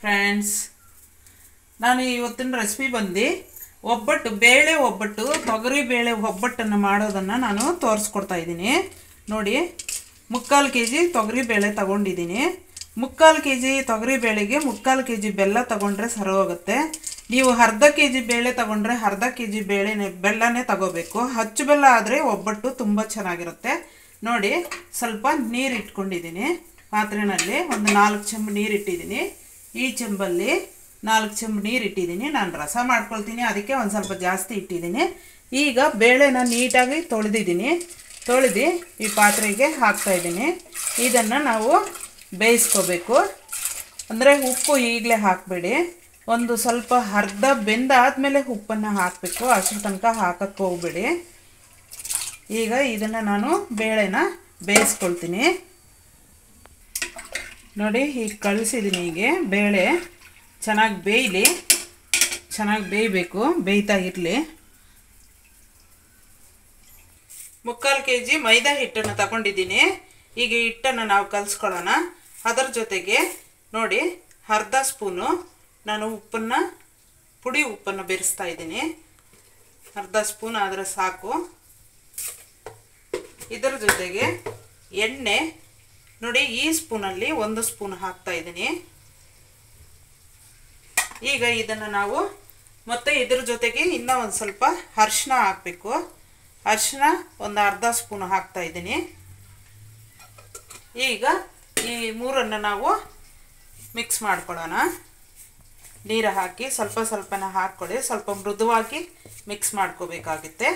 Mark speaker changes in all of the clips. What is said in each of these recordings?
Speaker 1: friends ನಾನು ಇವತ್ತಿನ recipe ಬಂದು ಒಬ್ಬಟ್ಟು ಬೇಳೆ ಒಬ್ಬಟ್ಟು ತೊಗರಿ ಬೇಳೆ ಒಬ್ಬಟ್ಟನ್ನು ಮಾಡೋದನ್ನು ನಾನು ತೋರಿಸ್ಕೊಡ್ತಾ ಇದ್ದೀನಿ ನೋಡಿ ಮುಕ್ಕಾಲು ಕೆ ಜಿ ತೊಗರಿ ಬೇಳೆ ತಗೊಂಡಿದ್ದೀನಿ ಮುಕ್ಕಾಲು ಕೆ ಜಿ ತೊಗರಿ ಬೇಳೆಗೆ ಮುಕ್ಕಾಲು ಕೆ ಜಿ ಬೆಲ್ಲ ತಗೊಂಡ್ರೆ ಸರಿ ಹೋಗುತ್ತೆ ನೀವು ಅರ್ಧ ಕೆ ಜಿ ಬೇಳೆ ತಗೊಂಡ್ರೆ ಅರ್ಧ ಕೆ ಜಿ ಬೇಳೆನೆ ಬೆಲ್ಲನೇ ತಗೋಬೇಕು ಹಚ್ಚು ಬೆಲ್ಲ ಆದರೆ ಒಬ್ಬಟ್ಟು ತುಂಬ ಚೆನ್ನಾಗಿರುತ್ತೆ ನೋಡಿ ಸ್ವಲ್ಪ ನೀರು ಇಟ್ಕೊಂಡಿದ್ದೀನಿ ಪಾತ್ರೆನಲ್ಲಿ ಒಂದು ನಾಲ್ಕು ಚೆಂಬು ನೀರು ಇಟ್ಟಿದ್ದೀನಿ ಈ ಚೆಂಬಲ್ಲಿ ನಾಲ್ಕು ಚೆಂಬು ನೀರು ಇಟ್ಟಿದ್ದೀನಿ ನಾನು ರಸ ಮಾಡ್ಕೊಳ್ತೀನಿ ಅದಕ್ಕೆ ಒಂದು ಸ್ವಲ್ಪ ಜಾಸ್ತಿ ಇಟ್ಟಿದ್ದೀನಿ ಈಗ ಬೇಳೆನ ನೀಟಾಗಿ ತೊಳೆದಿದ್ದೀನಿ ತೊಳೆದು ಈ ಪಾತ್ರೆಗೆ ಹಾಕ್ತಾಯಿದ್ದೀನಿ ಇದನ್ನು ನಾವು ಬೇಯಿಸ್ಕೋಬೇಕು ಅಂದರೆ ಉಪ್ಪು ಈಗಲೇ ಹಾಕಬೇಡಿ ಒಂದು ಸ್ವಲ್ಪ ಅರ್ಧ ಬೆಂದಾದಮೇಲೆ ಉಪ್ಪನ್ನು ಹಾಕಬೇಕು ಅಷ್ಟರ ತನಕ ಹಾಕಕ್ಕೆ ಹೋಗ್ಬೇಡಿ ಈಗ ಇದನ್ನು ನಾನು ಬೇಳೆನ ಬೇಯಿಸ್ಕೊಳ್ತೀನಿ ನೋಡಿ ಈಗ ಕಳಿಸಿದ್ದೀನಿ ಹೀಗೆ ಬೇಳೆ ಚೆನ್ನಾಗಿ ಬೇಯಲಿ ಚೆನ್ನಾಗಿ ಬೇಯಬೇಕು ಬೇಯ್ತಾ ಇರಲಿ ಮುಕ್ಕಾಲು ಕೆ ಜಿ ಮೈದಾ ಹಿಟ್ಟನ್ನು ತಗೊಂಡಿದ್ದೀನಿ ಈಗ ಈ ಹಿಟ್ಟನ್ನು ನಾವು ಕಲಿಸ್ಕೊಳ್ಳೋಣ ಅದರ ಜೊತೆಗೆ ನೋಡಿ ಅರ್ಧ ಸ್ಪೂನು ನಾನು ಉಪ್ಪನ್ನು ಪುಡಿ ಉಪ್ಪನ್ನು ಬೆರೆಸ್ತಾ ಇದ್ದೀನಿ ಅರ್ಧ ಸ್ಪೂನ್ ಆದರೆ ಸಾಕು ಇದರ ಜೊತೆಗೆ ಎಣ್ಣೆ ನೋಡಿ ಈ ಸ್ಪೂನಲ್ಲಿ ಒಂದು ಸ್ಪೂನ್ ಹಾಕ್ತಾ ಇದ್ದೀನಿ ಈಗ ಇದನ್ನು ನಾವು ಮತ್ತೆ ಇದ್ರ ಜೊತೆಗೆ ಇನ್ನೂ ಒಂದು ಸ್ವಲ್ಪ ಅರಿಶಿನ ಹಾಕಬೇಕು ಅರಿಶಿನ ಒಂದು ಅರ್ಧ ಸ್ಪೂನ್ ಹಾಕ್ತಾ ಇದ್ದೀನಿ ಈಗ ಈ ಮೂರನ್ನು ನಾವು ಮಿಕ್ಸ್ ಮಾಡ್ಕೊಳ್ಳೋಣ ನೀರು ಹಾಕಿ ಸ್ವಲ್ಪ ಸ್ವಲ್ಪನ ಹಾಕ್ಕೊಳ್ಳಿ ಸ್ವಲ್ಪ ಮೃದುವಾಗಿ ಮಿಕ್ಸ್ ಮಾಡ್ಕೋಬೇಕಾಗುತ್ತೆ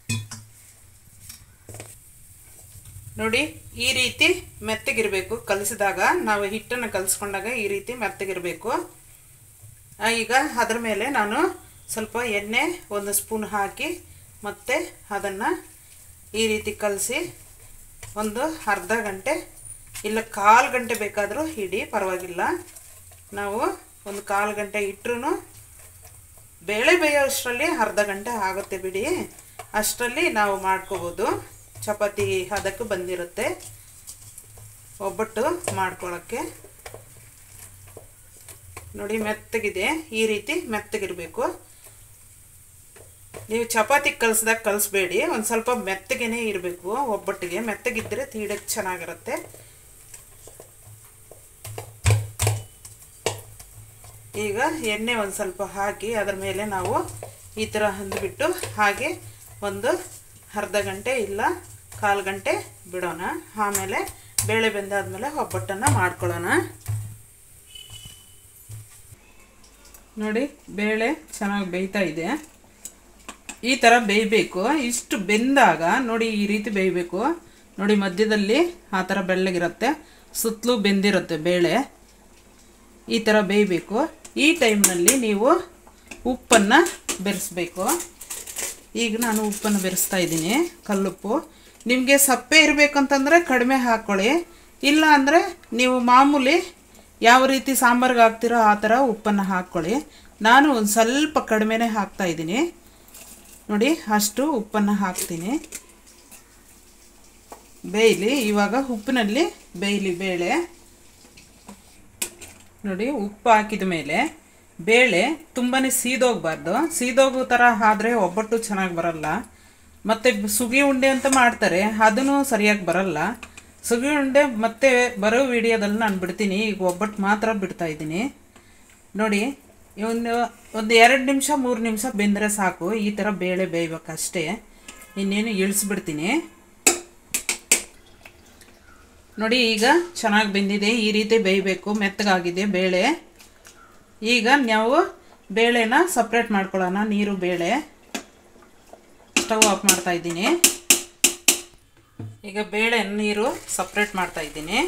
Speaker 1: ನೋಡಿ ಈ ರೀತಿ ಮೆತ್ತಗಿರಬೇಕು ಕಲಿಸಿದಾಗ ನಾವು ಹಿಟ್ಟನ್ನು ಕಲಿಸ್ಕೊಂಡಾಗ ಈ ರೀತಿ ಮೆತ್ತಗಿರಬೇಕು ಈಗ ಅದ್ರ ಮೇಲೆ ನಾನು ಸ್ವಲ್ಪ ಎಣ್ಣೆ ಒಂದು ಸ್ಪೂನ್ ಹಾಕಿ ಮತ್ತು ಅದನ್ನು ಈ ರೀತಿ ಕಲಸಿ ಒಂದು ಅರ್ಧ ಗಂಟೆ ಇಲ್ಲ ಕಾಲು ಗಂಟೆ ಬೇಕಾದರೂ ಇಡಿ ಪರವಾಗಿಲ್ಲ ನಾವು ಒಂದು ಕಾಲು ಗಂಟೆ ಇಟ್ಟರು ಬೇಳೆ ಬೇಯೋಷ್ಟರಲ್ಲಿ ಅರ್ಧ ಗಂಟೆ ಆಗುತ್ತೆ ಬಿಡಿ ಅಷ್ಟರಲ್ಲಿ ನಾವು ಮಾಡ್ಕೋಬೋದು ಚಪಾತಿ ಅದಕ್ಕೆ ಬಂದಿರುತ್ತೆ ಒಬ್ಬಟ್ಟು ಮಾಡ್ಕೊಳ್ಳೋಕ್ಕೆ ನೋಡಿ ಮೆತ್ತಗಿದೆ ಈ ರೀತಿ ಮೆತ್ತಗಿರಬೇಕು ನೀವು ಚಪಾತಿ ಕಲಿಸ್ದಾಗ ಕಲಿಸ್ಬೇಡಿ ಒಂದು ಸ್ವಲ್ಪ ಮೆತ್ತಗೆನೇ ಇರಬೇಕು ಒಬ್ಬಟ್ಟಿಗೆ ಮೆತ್ತಗಿದ್ದರೆ ತೀಡಕ್ಕೆ ಚೆನ್ನಾಗಿರುತ್ತೆ ಈಗ ಎಣ್ಣೆ ಒಂದು ಸ್ವಲ್ಪ ಹಾಕಿ ಅದರ ಮೇಲೆ ನಾವು ಈ ಥರ ಹಂದ್ಬಿಟ್ಟು ಹಾಗೆ ಒಂದು ಅರ್ಧ ಗಂಟೆ ಇಲ್ಲ ಕಾಲು ಗಂಟೆ ಬಿಡೋಣ ಆಮೇಲೆ ಬೇಳೆ ಬೆಂದಾದ್ಮೇಲೆ ಒಬ್ಬಟ್ಟನ್ನು ಮಾಡ್ಕೊಳ್ಳೋಣ ನೋಡಿ ಬೇಳೆ ಚೆನ್ನಾಗಿ ಬೇಯ್ತಾ ಇದೆ ಈ ಥರ ಬೇಯಬೇಕು ಇಷ್ಟು ಬೆಂದಾಗ ನೋಡಿ ಈ ರೀತಿ ಬೇಯಬೇಕು ನೋಡಿ ಮಧ್ಯದಲ್ಲಿ ಆ ಥರ ಬೆಳ್ಳಗಿರುತ್ತೆ ಸುತ್ತಲೂ ಬೆಂದಿರುತ್ತೆ ಬೇಳೆ ಈ ಥರ ಬೇಯಬೇಕು ಈ ಟೈಮ್ನಲ್ಲಿ ನೀವು ಉಪ್ಪನ್ನು ಬೆರೆಸ್ಬೇಕು ಈಗ ನಾನು ಉಪ್ಪನ್ನು ಬೆರೆಸ್ತಾ ಇದ್ದೀನಿ ಕಲ್ಲುಪ್ಪು ನಿಮಗೆ ಸಪ್ಪೆ ಇರಬೇಕಂತಂದರೆ ಕಡಿಮೆ ಹಾಕ್ಕೊಳ್ಳಿ ಇಲ್ಲ ಅಂದರೆ ನೀವು ಮಾಮೂಲಿ ಯಾವ ರೀತಿ ಸಾಂಬಾರ್ಗೆ ಹಾಕ್ತಿರೋ ಆ ಥರ ಉಪ್ಪನ್ನು ಹಾಕ್ಕೊಳ್ಳಿ ನಾನು ಒಂದು ಸ್ವಲ್ಪ ಕಡಿಮೆನೇ ಹಾಕ್ತಾ ಇದ್ದೀನಿ ನೋಡಿ ಅಷ್ಟು ಉಪ್ಪನ್ನು ಹಾಕ್ತೀನಿ ಬೇಯಲಿ ಇವಾಗ ಉಪ್ಪಿನಲ್ಲಿ ಬೇಯಲಿ ಬೇಳೆ ನೋಡಿ ಉಪ್ಪು ಹಾಕಿದ ಮೇಲೆ ಬೇಳೆ ತುಂಬಾ ಸೀದೋಗಬಾರ್ದು ಸೀದೋಗೋ ಥರ ಆದರೆ ಒಬ್ಬಟ್ಟು ಚೆನ್ನಾಗಿ ಬರಲ್ಲ ಮತ್ತು ಸುಗಿ ಉಂಡೆ ಅಂತ ಮಾಡ್ತಾರೆ ಅದೂ ಸರಿಯಾಗಿ ಬರಲ್ಲ ಸುಗಿ ಉಂಡೆ ಮತ್ತೆ ಬರೋ ವಿಡಿಯೋದಲ್ಲಿ ನಾನು ಬಿಡ್ತೀನಿ ಈಗ ಒಬ್ಬಟ್ಟು ಮಾತ್ರ ಬಿಡ್ತಾ ಇದ್ದೀನಿ ನೋಡಿ ಒಂದು ಒಂದು ಎರಡು ನಿಮಿಷ ಮೂರು ನಿಮಿಷ ಬೆಂದರೆ ಸಾಕು ಈ ಥರ ಬೇಳೆ ಬೇಯ್ಬೇಕಷ್ಟೇ ಇನ್ನೇನು ಇಳಿಸ್ಬಿಡ್ತೀನಿ ನೋಡಿ ಈಗ ಚೆನ್ನಾಗಿ ಬೆಂದಿದೆ ಈ ರೀತಿ ಬೇಯಬೇಕು ಮೆತ್ತಗಾಗಿದೆ ಬೇಳೆ ಈಗ ನಾವು ಬೇಳೆನ ಸಪ್ರೇಟ್ ಮಾಡ್ಕೊಳ್ಳೋಣ ನೀರು ಬೇಳೆ ಸ್ಟವ್ ಆಫ್ ಮಾಡ್ತಾ ಇದ್ದೀನಿ ಈಗ ಬೇಳೆ ನೀರು ಸಪ್ರೇಟ್ ಮಾಡ್ತಾ ಇದ್ದೀನಿ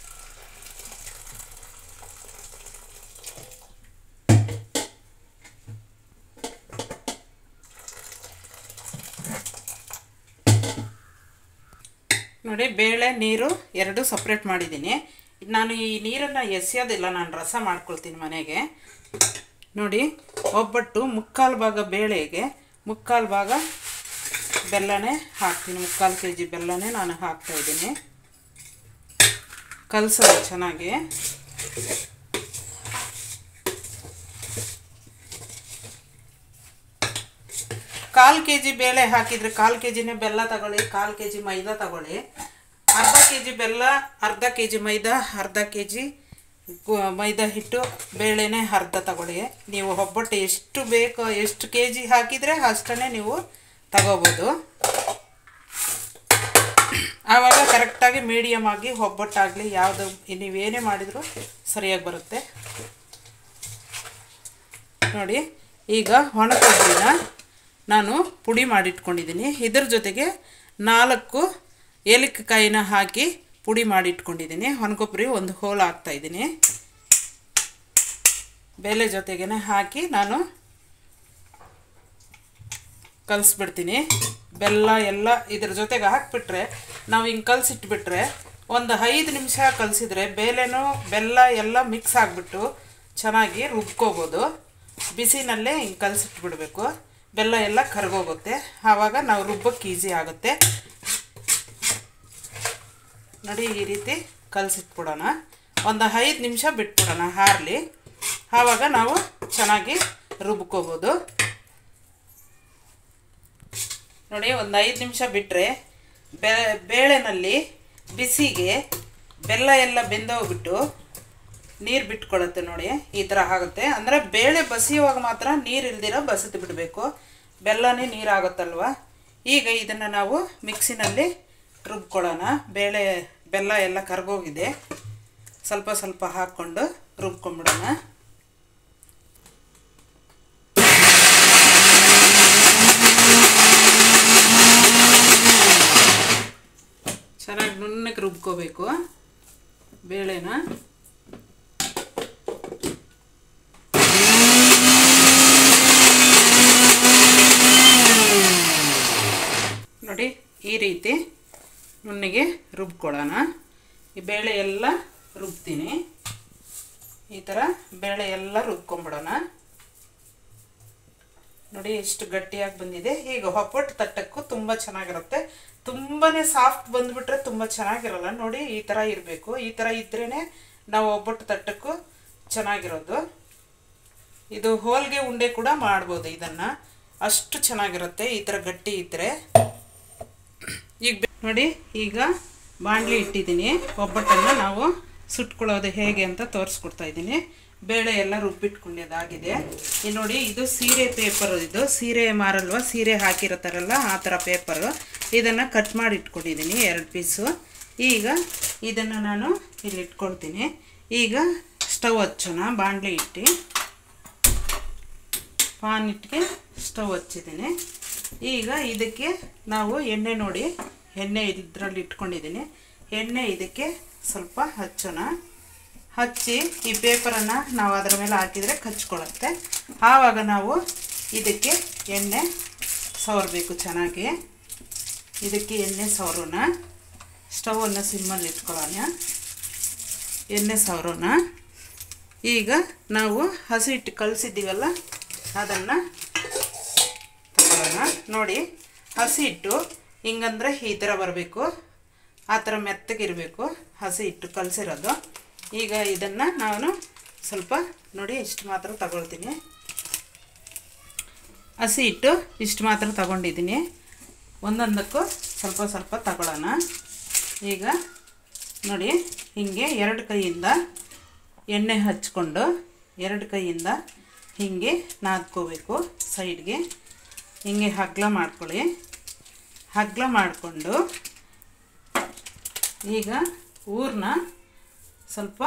Speaker 1: ನೋಡಿ ಬೇಳೆ ನೀರು ಎರಡು ಸಪ್ರೇಟ್ ಮಾಡಿದ್ದೀನಿ ನಾನು ಈ ನೀರನ್ನು ಎಸೆಯೋದಿಲ್ಲ ನಾನು ರಸ ಮಾಡ್ಕೊಳ್ತೀನಿ ಮನೆಗೆ ನೋಡಿ ಒಬ್ಬಟ್ಟು ಮುಕ್ಕಾಲು ಭಾಗ ಬೇಳೆಗೆ ಮುಕ್ಕಾಲು ಭಾಗ ಬೆಲ್ಲನೇ ಹಾಕ್ತೀನಿ ಮುಕ್ಕಾಲು ಕೆ ಜಿ ಬೆಲ್ಲನೇ ನಾನು ಹಾಕ್ತಾಯಿದ್ದೀನಿ ಕಲಸೋದು ಚೆನ್ನಾಗಿ ಕಾಲು ಕೆ ಜಿ ಬೇಳೆ ಹಾಕಿದರೆ ಕಾಲು ಕೆ ಜಿನೇ ಬೆಲ್ಲ ತಗೊಳ್ಳಿ ಕಾಲು ಕೆ ಜಿ ಮೈದಾ ತಗೊಳ್ಳಿ ಅರ್ಧ ಕೆ ಜಿ ಬೆಲ್ಲ ಅರ್ಧ ಕೆ ಜಿ ಮೈದಾ ಅರ್ಧ ಕೆ ಜಿ ಮೈದಾ ಹಿಟ್ಟು ಬೇಳೆನೇ ಅರ್ಧ ತಗೊಳ್ಳಿ ನೀವು ಒಬ್ಬಟ್ಟು ಎಷ್ಟು ಬೇಕೋ ಎಷ್ಟು ಕೆ ಜಿ ಹಾಕಿದರೆ ಅಷ್ಟನ್ನೇ ನೀವು ತಗೋಬೋದು ಆವಾಗ ಕರೆಕ್ಟಾಗಿ ಮೀಡಿಯಮ್ ಆಗಿ ಒಬ್ಬಟ್ಟಾಗಲಿ ಯಾವುದು ನೀವೇನೇ ಮಾಡಿದರೂ ಸರಿಯಾಗಿ ಬರುತ್ತೆ ನೋಡಿ ಈಗ ಒಣ ಕೊಬ್ಬರಿನ ನಾನು ಪುಡಿ ಮಾಡಿಟ್ಕೊಂಡಿದ್ದೀನಿ ಇದ್ರ ಜೊತೆಗೆ ನಾಲ್ಕು ಏಲಕ್ಕಾಯಿನ ಹಾಕಿ ಪುಡಿ ಮಾಡಿಟ್ಕೊಂಡಿದ್ದೀನಿ ಒಣ ಕೊಬ್ಬರಿ ಒಂದು ಹೋಲ್ ಹಾಕ್ತಾಯಿದ್ದೀನಿ ಬೇಳೆ ಜೊತೆಗೇ ಹಾಕಿ ನಾನು ಕಲಿಸ್ಬಿಡ್ತೀನಿ ಬೆಲ್ಲ ಎಲ್ಲ ಇದ್ರ ಜೊತೆಗೆ ಹಾಕ್ಬಿಟ್ರೆ ನಾವು ಹಿಂಗೆ ಕಲಸಿಟ್ಬಿಟ್ರೆ ಒಂದು ಐದು ನಿಮಿಷ ಕಲಸಿದ್ರೆ ಬೇಳೆನೂ ಬೆಲ್ಲ ಎಲ್ಲ ಮಿಕ್ಸ್ ಆಗಿಬಿಟ್ಟು ಚೆನ್ನಾಗಿ ರುಬ್ಕೋಬೋದು ಬಿಸಿನಲ್ಲೇ ಹಿಂಗೆ ಕಲಸಿಟ್ಬಿಡ್ಬೇಕು ಬೆಲ್ಲ ಎಲ್ಲ ಕರಗೋಗುತ್ತೆ ಆವಾಗ ನಾವು ರುಬ್ಬಕ್ಕೆ ಈಸಿ ಆಗುತ್ತೆ ನೋಡಿ ಈ ರೀತಿ ಕಲಸಿಟ್ಬಿಡೋಣ ಒಂದು ಐದು ನಿಮಿಷ ಬಿಟ್ಬಿಡೋಣ ಹಾರಲಿ ಆವಾಗ ನಾವು ಚೆನ್ನಾಗಿ ರುಬ್ಕೋಬೋದು ನೋಡಿ ಒಂದು ಐದು ನಿಮಿಷ ಬಿಟ್ಟರೆ ಬೆ ಬೇಳೆನಲ್ಲಿ ಬಿಸಿಗೆ ಬೆಲ್ಲ ಎಲ್ಲ ಬೆಂದೋಗ್ಬಿಟ್ಟು ನೀರು ಬಿಟ್ಕೊಳ್ಳುತ್ತೆ ನೋಡಿ ಈ ಥರ ಆಗುತ್ತೆ ಅಂದರೆ ಬೇಳೆ ಬಸಿಯುವಾಗ ಮಾತ್ರ ನೀರು ಇಲ್ದಿರ ಬಸಿದು ಬಿಡಬೇಕು ಬೆಲ್ಲನೇ ನೀರಾಗುತ್ತಲ್ವ ಈಗ ಇದನ್ನು ನಾವು ಮಿಕ್ಸಿನಲ್ಲಿ ರುಬ್ಕೊಳ್ಳೋಣ ಬೇಳೆ ಬೆಲ್ಲ ಎಲ್ಲ ಕರ್ಗೋಗಿದೆ ಸ್ವಲ್ಪ ಸ್ವಲ್ಪ ಹಾಕ್ಕೊಂಡು ರುಬ್ಕೊಂಬಿಡೋಣ ಚೆನ್ನಾಗಿ ನುಣ್ಣಗೆ ರುಬ್ಕೋಬೇಕು ಬೇಳೆನ ನೋಡಿ ಈ ರೀತಿ ನುಣ್ಣಗೆ ರುಬ್ಕೊಳ್ಳೋಣ ಈ ಬೇಳೆ ಎಲ್ಲ ರುಬ್ತೀನಿ ಈ ಥರ ಬೇಳೆ ಎಲ್ಲ ರುಬ್ಕೊಂಬಿಡೋಣ ನೋಡಿ ಎಷ್ಟು ಗಟ್ಟಿಯಾಗಿ ಬಂದಿದೆ ಈಗ ಒಬ್ಬಟ್ಟು ತಟ್ಟಕ್ಕೂ ತುಂಬ ಚೆನ್ನಾಗಿರುತ್ತೆ ತುಂಬಾ ಸಾಫ್ಟ್ ಬಂದುಬಿಟ್ರೆ ತುಂಬ ಚೆನ್ನಾಗಿರಲ್ಲ ನೋಡಿ ಈ ಥರ ಇರಬೇಕು ಈ ಥರ ಇದ್ರೇ ನಾವು ಒಬ್ಬಟ್ಟು ತಟ್ಟಕ್ಕೂ ಚೆನ್ನಾಗಿರೋದು ಇದು ಹೋಳಿಗೆ ಉಂಡೆ ಕೂಡ ಮಾಡ್ಬೋದು ಇದನ್ನು ಅಷ್ಟು ಚೆನ್ನಾಗಿರುತ್ತೆ ಈ ಥರ ಗಟ್ಟಿ ಇದ್ದರೆ ಈಗ ಬೆ- ನೋಡಿ ಈಗ ಬಾಣಲಿ ಇಟ್ಟಿದ್ದೀನಿ ಒಬ್ಬಟ್ಟನ್ನು ನಾವು ಸುಟ್ಕೊಳ್ಳೋದು ಹೇಗೆ ಅಂತ ತೋರಿಸ್ಕೊಡ್ತಾ ಇದ್ದೀನಿ ಬೇಳೆ ಎಲ್ಲ ರುಬ್ಬಿಟ್ಕೊಂಡಿದ್ದಾಗಿದೆ ಈ ನೋಡಿ ಇದು ಸೀರೆ ಪೇಪರ್ ಇದು ಸೀರೆ ಮಾರಲ್ವ ಸೀರೆ ಹಾಕಿರ್ತಾರಲ್ಲ ಆ ಥರ ಪೇಪರು ಇದನ್ನು ಕಟ್ ಮಾಡಿ ಇಟ್ಕೊಂಡಿದ್ದೀನಿ ಎರಡು ಪೀಸು ಈಗ ಇದನ್ನು ನಾನು ಇಲ್ಲಿ ಇಟ್ಕೊಳ್ತೀನಿ ಈಗ ಸ್ಟವ್ ಹಚ್ಚೋಣ ಬಾಣಲಿ ಇಟ್ಟು ಪಾನ್ ಇಟ್ಟಿಗೆ ಸ್ಟವ್ ಹಚ್ಚಿದ್ದೀನಿ ಈಗ ಇದಕ್ಕೆ ನಾವು ಎಣ್ಣೆ ನೋಡಿ ಎಣ್ಣೆ ಇದರಲ್ಲಿ ಇಟ್ಕೊಂಡಿದ್ದೀನಿ ಎಣ್ಣೆ ಇದಕ್ಕೆ ಸ್ವಲ್ಪ ಹಚ್ಚೋಣ ಹಚ್ಚಿ ಈ ಪೇಪರನ್ನು ನಾವು ಅದರ ಮೇಲೆ ಹಾಕಿದರೆ ಕಚ್ಕೊಳ್ಳುತ್ತೆ ಆವಾಗ ನಾವು ಇದಕ್ಕೆ ಎಣ್ಣೆ ಸವರಬೇಕು ಚೆನ್ನಾಗಿ ಇದಕ್ಕೆ ಎಣ್ಣೆ ಸವರೋಣ ಸ್ಟವನ್ನು ಸಿಮ್ಮಲ್ಲಿ ಇಟ್ಕೊಳ್ಳೋಣ ಎಣ್ಣೆ ಸವರೋಣ ಈಗ ನಾವು ಹಸಿ ಹಿಟ್ಟು ಕಲಸಿದ್ದೀವಲ್ಲ ಅದನ್ನು ತಗೊಳ್ಳೋಣ ನೋಡಿ ಹಸಿ ಹಿಟ್ಟು ಹಿಂಗಂದ್ರೆ ಈ ಥರ ಬರಬೇಕು ಆ ಥರ ಮೆತ್ತಗಿರಬೇಕು ಹಸಿ ಹಿಟ್ಟು ಕಲಸಿರೋದು ಈಗ ಇದನ್ನು ನಾನು ಸ್ವಲ್ಪ ನೋಡಿ ಇಷ್ಟು ಮಾತ್ರ ತಗೊಳ್ತೀನಿ ಹಸಿ ಹಿಟ್ಟು ಇಷ್ಟು ಮಾತ್ರ ತಗೊಂಡಿದ್ದೀನಿ ಒಂದೊಂದಕ್ಕೂ ಸ್ವಲ್ಪ ಸ್ವಲ್ಪ ತಗೊಳ್ಳೋಣ ಈಗ ನೋಡಿ ಹೀಗೆ ಎರಡು ಕೈಯಿಂದ ಎಣ್ಣೆ ಹಚ್ಕೊಂಡು ಎರಡು ಕೈಯಿಂದ ಹೀಗೆ ನಾದ್ಕೋಬೇಕು ಸೈಡ್ಗೆ ಹೀಗೆ ಹಗ್ಲ ಮಾಡ್ಕೊಳ್ಳಿ ಹಗ್ಲ ಮಾಡಿಕೊಂಡು ಈಗ ಊರನ್ನ ಸ್ವಲ್ಪ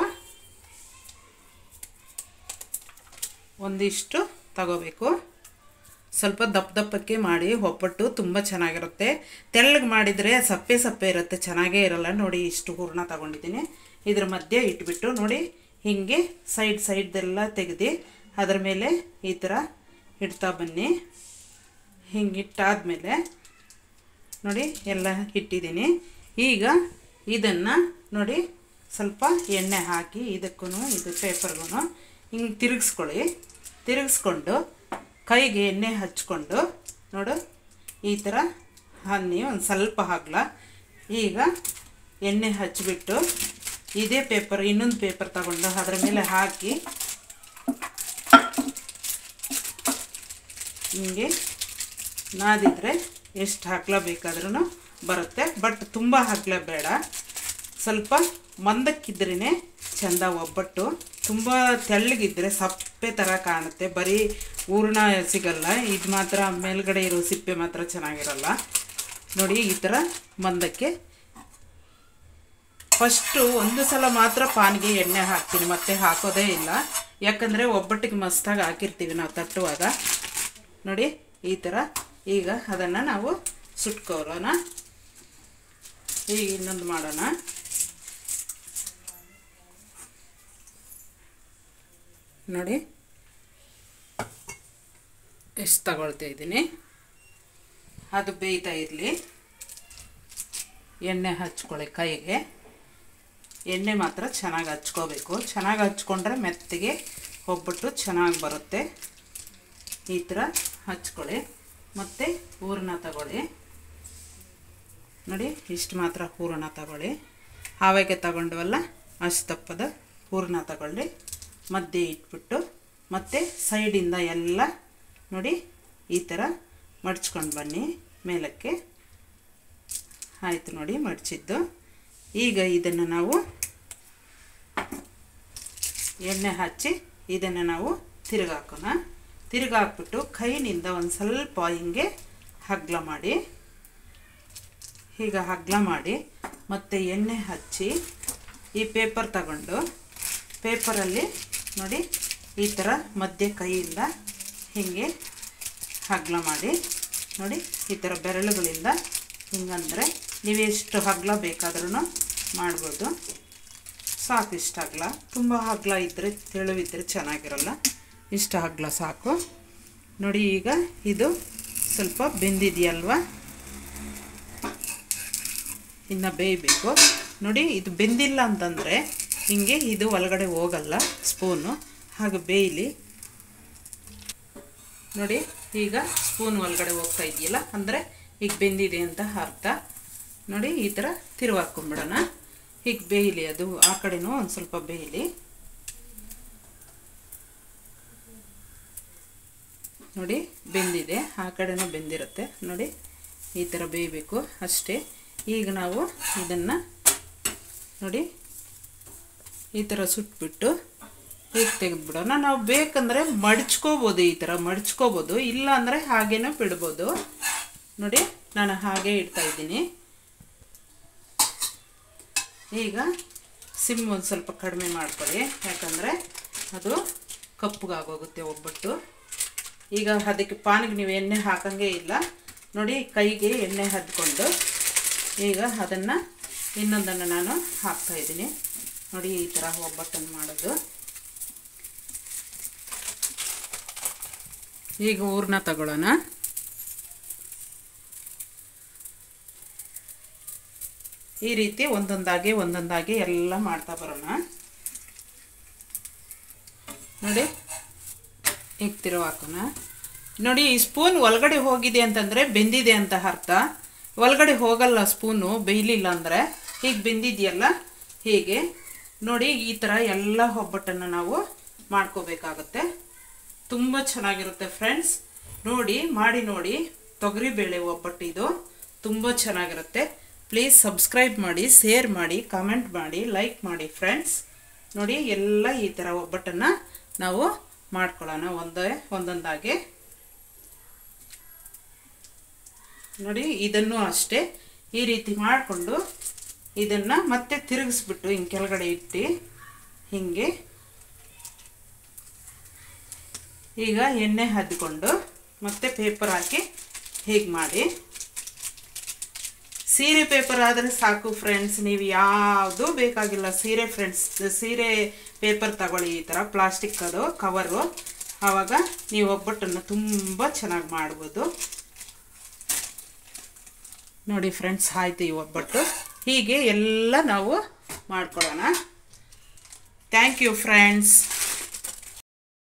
Speaker 1: ಒಂದಿಷ್ಟು ತಗೋಬೇಕು ಸ್ವಲ್ಪ ದಪ್ಪ ದಪ್ಪಕ್ಕೆ ಮಾಡಿ ಒಬ್ಬಟ್ಟು ತುಂಬ ಚೆನ್ನಾಗಿರುತ್ತೆ ತೆಳ್ಳಗೆ ಮಾಡಿದರೆ ಸಪ್ಪೆ ಸಪ್ಪೆ ಇರುತ್ತೆ ಚೆನ್ನಾಗೇ ಇರಲ್ಲ ನೋಡಿ ಇಷ್ಟು ಹೂರಣ ತಗೊಂಡಿದ್ದೀನಿ ಇದ್ರ ಮಧ್ಯೆ ಇಟ್ಬಿಟ್ಟು ನೋಡಿ ಹೀಗೆ ಸೈಡ್ ಸೈಡ್ದೆಲ್ಲ ತೆಗೆದು ಅದರ ಮೇಲೆ ಈ ಥರ ಇಡ್ತಾ ಬನ್ನಿ ಹಿಂಗೆ ಇಟ್ಟಾದಮೇಲೆ ನೋಡಿ ಎಲ್ಲ ಇಟ್ಟಿದ್ದೀನಿ ಈಗ ಇದನ್ನು ನೋಡಿ ಸ್ವಲ್ಪ ಎಣ್ಣೆ ಹಾಕಿ ಇದಕ್ಕೂ ಇದು ಪೇಪರ್ಗೂ ಹಿಂಗೆ ತಿರುಗಿಸ್ಕೊಳ್ಳಿ ತಿರುಗಿಸ್ಕೊಂಡು ಕೈಗೆ ಎಣ್ಣೆ ಹಚ್ಕೊಂಡು ನೋಡು ಈ ಥರ ಹನ್ನಿ ಒಂದು ಸ್ವಲ್ಪ ಹಾಕ್ಲ ಈಗ ಎಣ್ಣೆ ಹಚ್ಚಿಬಿಟ್ಟು ಇದೇ ಪೇಪರ್ ಇನ್ನೊಂದು ಪೇಪರ್ ತಗೊಂಡು ಅದರ ಮೇಲೆ ಹಾಕಿ ಹಿಂಗೆ ನಾದಿದ್ರೆ ಎಷ್ಟು ಹಗ್ಲ ಬೇಕಾದ್ರೂ ಬರುತ್ತೆ ಬಟ್ ತುಂಬ ಹಗ್ಲ ಬೇಡ ಸ್ವಲ್ಪ ಮಂದಕ್ಕಿದ್ರೇ ಚೆಂದ ಒಬ್ಬಟ್ಟು ತುಂಬ ತೆಳ್ಳಗಿದ್ರೆ ಸಪ್ಪೆ ಥರ ಕಾಣುತ್ತೆ ಬರೀ ಹೂರ್ಣ ಸಿಗಲ್ಲ ಇದು ಮಾತ್ರ ಮೇಲ್ಗಡೆ ಇರೋ ಸಿಪ್ಪೆ ಮಾತ್ರ ಚೆನ್ನಾಗಿರಲ್ಲ ನೋಡಿ ಈ ಥರ ಮಂದಕ್ಕೆ ಫಸ್ಟು ಒಂದು ಸಲ ಮಾತ್ರ ಪಾನ್ಗೆ ಎಣ್ಣೆ ಹಾಕ್ತೀನಿ ಮತ್ತೆ ಹಾಕೋದೇ ಇಲ್ಲ ಯಾಕಂದರೆ ಒಬ್ಬಟ್ಟಿಗೆ ಮಸ್ತಾಗಿ ಹಾಕಿರ್ತೀವಿ ನಾವು ತಟ್ಟುವಾಗ ನೋಡಿ ಈ ಥರ ಈಗ ಅದನ್ನು ನಾವು ಸುಟ್ಕೊಳ್ಳೋಣ ಈಗ ಇನ್ನೊಂದು ಮಾಡೋಣ ನೋಡಿ ಎಷ್ಟು ತಗೊಳ್ತಾ ಇದ್ದೀನಿ ಅದು ಬೇಯ್ತಾ ಇರಲಿ ಎಣ್ಣೆ ಹಚ್ಕೊಳ್ಳಿ ಕೈಗೆ ಎಣ್ಣೆ ಮಾತ್ರ ಚೆನ್ನಾಗಿ ಹಚ್ಕೋಬೇಕು ಚೆನ್ನಾಗಿ ಹಚ್ಕೊಂಡ್ರೆ ಮೆತ್ತಗೆ ಒಬ್ಬಟ್ಟು ಚೆನ್ನಾಗಿ ಬರುತ್ತೆ ಈ ಥರ ಹಚ್ಕೊಳ್ಳಿ ಮತ್ತು ಹೂರಣ ತಗೊಳ್ಳಿ ನೋಡಿ ಇಷ್ಟು ಮಾತ್ರ ಹೂರಣ ತಗೊಳ್ಳಿ ಹಾವೇಗೆ ತಗೊಂಡ್ವಲ್ಲ ಅಷ್ಟು ತಪ್ಪದ ಹೂರಣ ತಗೊಳ್ಳಿ ಮಧ್ಯೆ ಇಟ್ಬಿಟ್ಟು ಮತ್ತು ಸೈಡಿಂದ ಎಲ್ಲ ನೋಡಿ ಈ ಥರ ಮಡ್ಚ್ಕೊಂಡು ಬನ್ನಿ ಮೇಲಕ್ಕೆ ಆಯಿತು ನೋಡಿ ಮಡ್ಚಿದ್ದು ಈಗ ಇದನ್ನು ನಾವು ಎಣ್ಣೆ ಹಚ್ಚಿ ಇದನ್ನು ನಾವು ತಿರುಗಾಕೋಣ ತಿರುಗಾಕ್ಬಿಟ್ಟು ಕೈನಿಂದ ಒಂದು ಸ್ವಲ್ಪ ಹಿಂಗೆ ಹಗ್ಲ ಮಾಡಿ ಈಗ ಹಗ್ಲ ಮಾಡಿ ಮತ್ತು ಎಣ್ಣೆ ಹಚ್ಚಿ ಈ ಪೇಪರ್ ತಗೊಂಡು ಪೇಪರಲ್ಲಿ ನೋಡಿ ಈ ಥರ ಮಧ್ಯೆ ಕೈಯಿಂದ ಹೀಗೆ ಹಗ್ಲ ಮಾಡಿ ನೋಡಿ ಈ ಥರ ಬೆರಳುಗಳಿಂದ ಹಿಂಗಂದರೆ ನೀವೆಷ್ಟು ಹಗ್ಲ ಬೇಕಾದ್ರೂ ಮಾಡ್ಬೋದು ಸಾಕು ಇಷ್ಟು ಹಗ್ಲ ತುಂಬ ಹಗ್ಲ ಇದ್ದರೆ ತೆಳುವಿದ್ದರೆ ಚೆನ್ನಾಗಿರಲ್ಲ ಇಷ್ಟು ಹಗ್ಲ ಸಾಕು ನೋಡಿ ಈಗ ಇದು ಸ್ವಲ್ಪ ಬೆಂದಿದೆಯಲ್ವ ಇನ್ನು ಬೇಯಬೇಕು ನೋಡಿ ಇದು ಬೆಂದಿಲ್ಲ ಅಂತಂದರೆ ಹಿಂಗೆ ಇದು ಒಳಗಡೆ ಹೋಗಲ್ಲ ಸ್ಪೂನು ಹಾಗೆ ಬೇಯಲಿ ನೋಡಿ ಈಗ ಸ್ಪೂನ್ ಒಳಗಡೆ ಹೋಗ್ತಾ ಇದೆಯಲ್ಲ ಅಂದರೆ ಈಗ ಬೆಂದಿದೆ ಅಂತ ಅರ್ಥ ನೋಡಿ ಈ ಥರ ತಿರುವಾಕೊಂಬಿಡೋಣ ಈಗ ಬೇಯಲಿ ಅದು ಆ ಕಡೆನೂ ಒಂದು ಸ್ವಲ್ಪ ಬೇಯಲಿ ನೋಡಿ ಬೆಂದಿದೆ ಆ ಕಡೆನೂ ಬೆಂದಿರುತ್ತೆ ನೋಡಿ ಈ ಥರ ಬೇಯಬೇಕು ಅಷ್ಟೇ ಈಗ ನಾವು ಇದನ್ನು ನೋಡಿ ಈ ಥರ ಸುಟ್ಬಿಟ್ಟು ಈಗ ತೆಗೆದ್ಬಿಡೋಣ ನಾವು ಬೇಕಂದರೆ ಮಡ್ಚ್ಕೋಬೋದು ಈ ಥರ ಮಡ್ಚ್ಕೋಬೋದು ಇಲ್ಲ ಅಂದರೆ ಹಾಗೇನೂ ಬಿಡ್ಬೋದು ನೋಡಿ ನಾನು ಹಾಗೆ ಇಡ್ತಾ ಇದ್ದೀನಿ ಈಗ ಸಿಮ್ ಒಂದು ಸ್ವಲ್ಪ ಕಡಿಮೆ ಮಾಡ್ಕೊಳ್ಳಿ ಯಾಕಂದರೆ ಅದು ಕಪ್ಪಗಾಗೋಗುತ್ತೆ ಒಬ್ಬಟ್ಟು ಈಗ ಅದಕ್ಕೆ ಪಾನಿಗೆ ನೀವು ಎಣ್ಣೆ ಹಾಕಂಗೆ ಇಲ್ಲ ನೋಡಿ ಕೈಗೆ ಎಣ್ಣೆ ಹದ್ಕೊಂಡು ಈಗ ಅದನ್ನು ಇನ್ನೊಂದನ್ನು ನಾನು ಹಾಕ್ತಾ ಇದ್ದೀನಿ ನೋಡಿ ಈ ಥರ ಒಬ್ಬಟ್ಟನ್ನು ಮಾಡೋದು ಈಗ ಹೂರ್ಣ ತಗೊಳ್ಳೋಣ ಈ ರೀತಿ ಒಂದೊಂದಾಗಿ ಒಂದೊಂದಾಗಿ ಎಲ್ಲ ಮಾಡ್ತಾ ಬರೋಣ ನೋಡಿ ಈಗ ತಿರುವು ಹಾಕೋಣ ನೋಡಿ ಈ ಸ್ಪೂನ್ ಒಳಗಡೆ ಹೋಗಿದೆ ಅಂತಂದರೆ ಬೆಂದಿದೆ ಅಂತ ಅರ್ಥ ಒಳಗಡೆ ಹೋಗಲ್ಲ ಸ್ಪೂನು ಬೇಯಲಿಲ್ಲ ಅಂದರೆ ಹೀಗೆ ಬೆಂದಿದೆಯಲ್ಲ ಹೀಗೆ ನೋಡಿ ಈ ಥರ ಎಲ್ಲ ಒಬ್ಬಟ್ಟನ್ನು ನಾವು ಮಾಡ್ಕೋಬೇಕಾಗತ್ತೆ ತುಂಬ ಚೆನ್ನಾಗಿರುತ್ತೆ ಫ್ರೆಂಡ್ಸ್ ನೋಡಿ ಮಾಡಿ ನೋಡಿ ತೊಗರಿಬೇಳೆ ಒಬ್ಬಟ್ಟು ಇದು ತುಂಬ ಚೆನ್ನಾಗಿರುತ್ತೆ ಪ್ಲೀಸ್ ಸಬ್ಸ್ಕ್ರೈಬ್ ಮಾಡಿ ಶೇರ್ ಮಾಡಿ ಕಮೆಂಟ್ ಮಾಡಿ ಲೈಕ್ ಮಾಡಿ ಫ್ರೆಂಡ್ಸ್ ನೋಡಿ ಎಲ್ಲ ಈ ಥರ ಒಬ್ಬಟ್ಟನ್ನು ನಾವು ಮಾಡ್ಕೊಳ್ಳೋಣ ಒಂದೇ ಒಂದೊಂದಾಗಿ ನೋಡಿ ಇದನ್ನು ಅಷ್ಟೇ ಈ ರೀತಿ ಮಾಡಿಕೊಂಡು ಇದನ್ನು ಮತ್ತೆ ತಿರುಗಿಸ್ಬಿಟ್ಟು ಹಿಂಗೆ ಕೆಳಗಡೆ ಇಟ್ಟು ಹೀಗೆ ಈಗ ಎಣ್ಣೆ ಹದ್ಕೊಂಡು ಮತ್ತೆ ಪೇಪರ್ ಹಾಕಿ ಹೀಗೆ ಮಾಡಿ ಸೀರೆ ಪೇಪರ್ ಆದರೆ ಸಾಕು ಫ್ರೆಂಡ್ಸ್ ನೀವು ಯಾವುದೂ ಬೇಕಾಗಿಲ್ಲ ಸೀರೆ ಫ್ರೆಂಡ್ಸ್ ಸೀರೆ ಪೇಪರ್ ತಗೊಳ್ಳಿ ಈ ಥರ ಪ್ಲಾಸ್ಟಿಕ್ ಅದು ಕವರು ಆವಾಗ ನೀವು ಒಬ್ಬಟ್ಟನ್ನು ತುಂಬ ಚೆನ್ನಾಗಿ ಮಾಡ್ಬೋದು ನೋಡಿ ಫ್ರೆಂಡ್ಸ್ ಆಯ್ತು ಈ ಒಬ್ಬಟ್ಟು ಹೀಗೆ ಎಲ್ಲ ನಾವು ಮಾಡ್ಕೊಳ್ಳೋಣ ಥ್ಯಾಂಕ್ ಯು ಫ್ರೆಂಡ್ಸ್